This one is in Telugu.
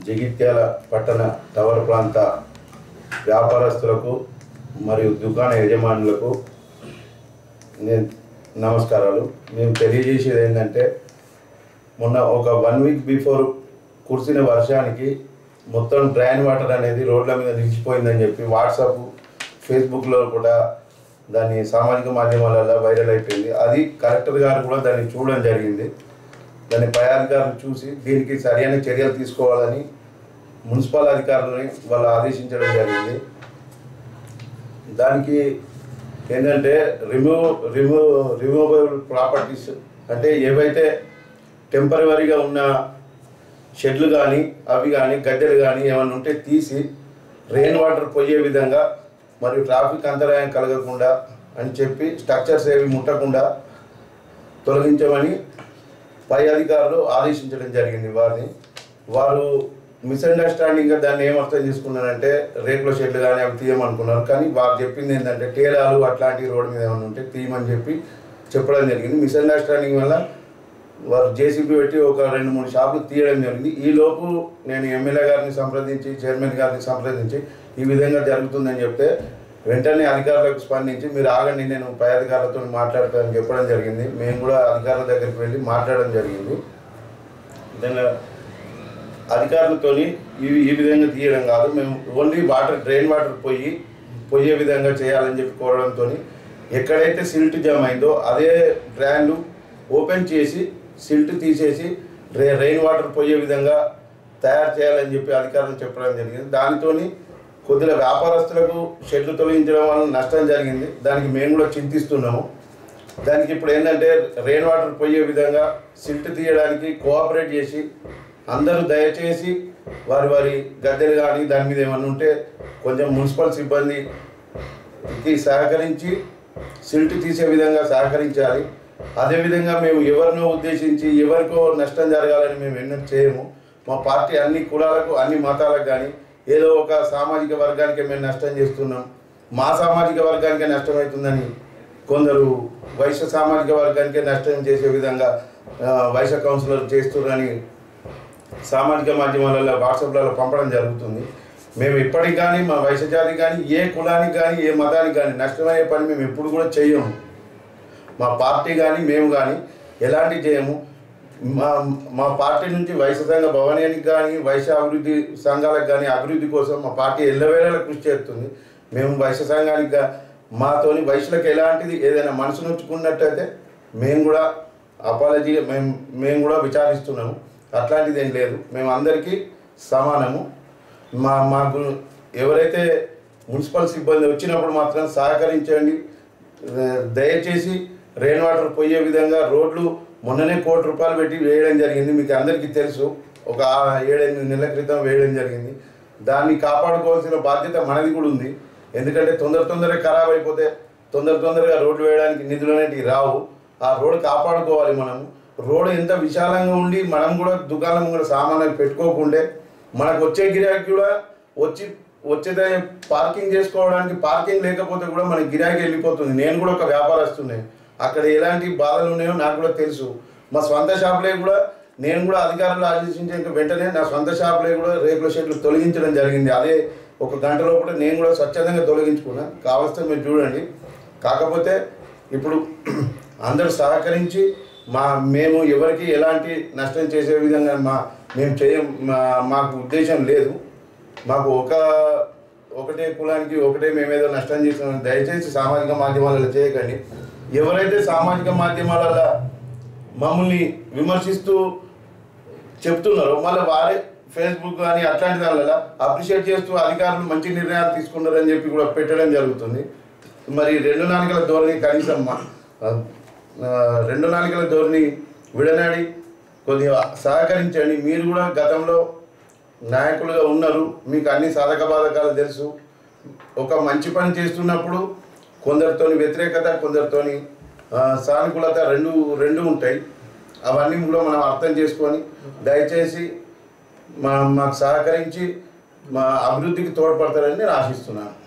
జగిత్యాల పట్టణ టవర్ ప్రాంత వ్యాపారస్తులకు మరియు దుకాణ యజమానులకు నేను నమస్కారాలు మేము తెలియజేసేది ఏంటంటే మొన్న ఒక వన్ వీక్ బిఫోర్ కురిసిన వర్షానికి మొత్తం డ్రైన్ వాటర్ అనేది రోడ్ల మీద నిలిచిపోయిందని చెప్పి వాట్సాప్ ఫేస్బుక్లో కూడా దాన్ని సామాజిక మాధ్యమాలలో వైరల్ అయిపోయింది అది కలెక్టర్ గారు కూడా దాన్ని చూడడం జరిగింది దాన్ని పై అధికారులు చూసి దీనికి సరైన చర్యలు తీసుకోవాలని మున్సిపల్ అధికారులని వాళ్ళు ఆదేశించడం జరిగింది దానికి ఏంటంటే రిమూవ్ రిమూవ్ రిమూవబుల్ ప్రాపర్టీస్ అంటే ఏవైతే టెంపరవరీగా ఉన్న షెడ్లు కానీ అవి కానీ గడ్డలు కానీ ఏమైనా ఉంటే తీసి రెయిన్ వాటర్ పోయే విధంగా మరియు ట్రాఫిక్ అంతరాయం కలగకుండా అని చెప్పి స్ట్రక్చర్స్ ఏవి ముట్టకుండా తొలగించమని పై అధికారులు ఆదేశించడం జరిగింది వారిని వారు మిస్అండర్స్టాండింగ్గా దాన్ని ఏమర్థం చేసుకున్నారంటే రేకుల షెడ్లు కానీ అవి తీయమనుకున్నారు కానీ వారు చెప్పింది ఏంటంటే టేలాలు అట్లాంటి రోడ్డు మీద ఏమైనా ఉంటే తీయమని చెప్పి చెప్పడం జరిగింది మిస్అండర్స్టాండింగ్ వల్ల వారు జేసీబీ పెట్టి ఒక రెండు మూడు షాపులు తీయడం జరిగింది ఈ లోపు నేను ఎమ్మెల్యే గారిని సంప్రదించి చైర్మన్ గారిని సంప్రదించి ఈ విధంగా జరుగుతుందని చెప్తే వెంటనే అధికారులకు స్పందించి మీరు ఆగండి నేను పై అధికారులతో మాట్లాడతానని చెప్పడం జరిగింది మేము కూడా అధికారుల దగ్గరికి వెళ్ళి మాట్లాడడం జరిగింది దాని అధికారులతోని ఇవి ఈ విధంగా తీయడం కాదు మేము ఓన్లీ వాటర్ డ్రైన్ వాటర్ పోయి పోయే విధంగా చేయాలని చెప్పి కోరడంతో ఎక్కడైతే సిల్ట్ జామ్ అయిందో అదే డ్రైన్లు ఓపెన్ చేసి సిల్ట్ తీసేసి డ్రై రెయిన్ వాటర్ పోయే విధంగా తయారు చేయాలని చెప్పి అధికారులు చెప్పడం జరిగింది దానితోని కొద్దిగా వ్యాపారస్తులకు షెడ్లు తొలగించడం వల్ల నష్టం జరిగింది దానికి మేము కూడా చింతిస్తున్నాము దానికి ఇప్పుడు ఏంటంటే రెయిన్ వాటర్ పోయే విధంగా సిల్ట్ తీయడానికి కోఆపరేట్ చేసి అందరూ దయచేసి వారి వారి గద్దెలు కానీ దాని మీద ఏమన్నా ఉంటే కొంచెం మున్సిపల్ సిబ్బందికి సహకరించి సిల్ట్ తీసే విధంగా సహకరించాలి అదేవిధంగా మేము ఎవరినో ఉద్దేశించి ఎవరికో నష్టం జరగాలని మేము ఎన్నో చేయము మా పార్టీ అన్ని కులాలకు అన్ని మతాలకు కానీ ఏదో ఒక సామాజిక వర్గానికి మేము నష్టం చేస్తున్నాం మా సామాజిక వర్గానికే నష్టమవుతుందని కొందరు వైశ్య సామాజిక వర్గానికే నష్టం చేసే విధంగా ఆ, వైశ్య కౌన్సిలర్ చేస్తున్నారని సామాజిక మాధ్యమాలలో వాట్సాప్లలో పంపడం జరుగుతుంది మేము ఇప్పటికి కానీ మా వైశ్య జాతికి కానీ ఏ కులానికి కానీ ఏ మతానికి కానీ నష్టమయ్యే పని మేము ఎప్పుడు కూడా చేయము మా పార్టీ కానీ మేము కానీ ఎలాంటి చేయము మా మా పార్టీ నుంచి వైశ్య సంఘ భవనానికి కానీ వైశ్య అభివృద్ధి సంఘాలకు కానీ అభివృద్ధి కోసం మా పార్టీ ఎల్లవేళలా కృషి చేస్తుంది మేము వైశ్య సంఘానికి గా- మాతోని వైశ్యులకు ఎలాంటిది ఏదైనా మనసు నొచ్చుకున్నట్టయితే మేము కూడా అపాలజీ మేము మేము కూడా విచారిస్తున్నాము అట్లాంటిది ఏం లేదు మేము అందరికీ సమానము మా మాకు ఎవరైతే మున్సిపల్ సిబ్బంది వచ్చినప్పుడు మాత్రం సహకరించండి ఆ, దయచేసి రెయిన్ వాటర్ పోయే విధంగా రోడ్లు మొన్ననే కోటి రూపాయలు పెట్టి వేయడం జరిగింది మీకు అందరికీ తెలుసు ఒక ఆ- ఏడెనిమిది నెలల క్రితం వేయడం జరిగింది దాన్ని కాపాడుకోవాల్సిన బాధ్యత మనది కూడా ఉంది ఎందుకంటే తొందర తొందరగా ఖరాబ్ అయిపోతే తొందర తొందరగా రోడ్లు వేయడానికి నిధులు అనేటివి రావు ఆ రోడ్డు కాపాడుకోవాలి మనం రోడ్డు ఎంత విశాలంగా ఉండి మనం కూడా దుకాణం కూడా సామాన్లు పెట్టుకోకుండే మనకు వచ్చే గిరాకీ కూడా వచ్చి వచ్చేదే పార్కింగ్ చేసుకోవడానికి పార్కింగ్ లేకపోతే కూడా మన గిరాకీ వెళ్ళిపోతుంది నేను కూడా ఒక వ్యాపారస్తున్నాయి అక్కడ ఎలాంటి బాధలు ఉన్నాయో నాకు కూడా తెలుసు మా స్వంత షాపులే కూడా నేను కూడా అధికారులు ఆదేశించే వెంటనే నా సొంత షాపులే కూడా రేకుల షెడ్లు తొలగించడం జరిగింది అదే ఒక గంట లోపల నేను కూడా స్వచ్ఛందంగా తొలగించుకున్నా కావస్తే మీరు చూడండి కాకపోతే ఇప్పుడు అందరూ సహకరించి మా మేము ఎవరికి ఎలాంటి నష్టం చేసే విధంగా మా మేము చేయ మా- మాకు ఉద్దేశం లేదు మాకు ఒక ఒకటే కులానికి ఒకటే మేమేదో నష్టం చేస్తున్నాం దయచేసి సామాజిక మాధ్యమాలలో చేయకండి ఎవరైతే సామాజిక మాధ్యమాలలో మమ్మల్ని విమర్శిస్తూ చెప్తున్నారో మళ్ళీ వారే ఫేస్బుక్ కానీ అట్లాంటి దానిలో అప్రిషియేట్ చేస్తూ అధికారులు మంచి నిర్ణయాలు తీసుకున్నారని చెప్పి కూడా పెట్టడం జరుగుతుంది మరి రెండు నాలుగల ధోరణి కనీసం మా- ఆ, రెండు నాలుగల ధోరణి విడనాడి కొద్దిగా సహకరించండి మీరు కూడా గతంలో నాయకులుగా ఉన్నారు మీకు అన్ని సాధక బాధకాలు తెలుసు ఒక మంచి పని చేస్తున్నప్పుడు కొందరితోని వ్యతిరేకత కొందరితోని ఆ, సానుకూలత రెండు రెండు ఉంటాయి అవన్నీ కూడా మనం అర్థం చేసుకొని దయచేసి మా మాకు సహకరించి మా అభివృద్ధికి తోడ్పడతారని నేను ఆశిస్తున్నాను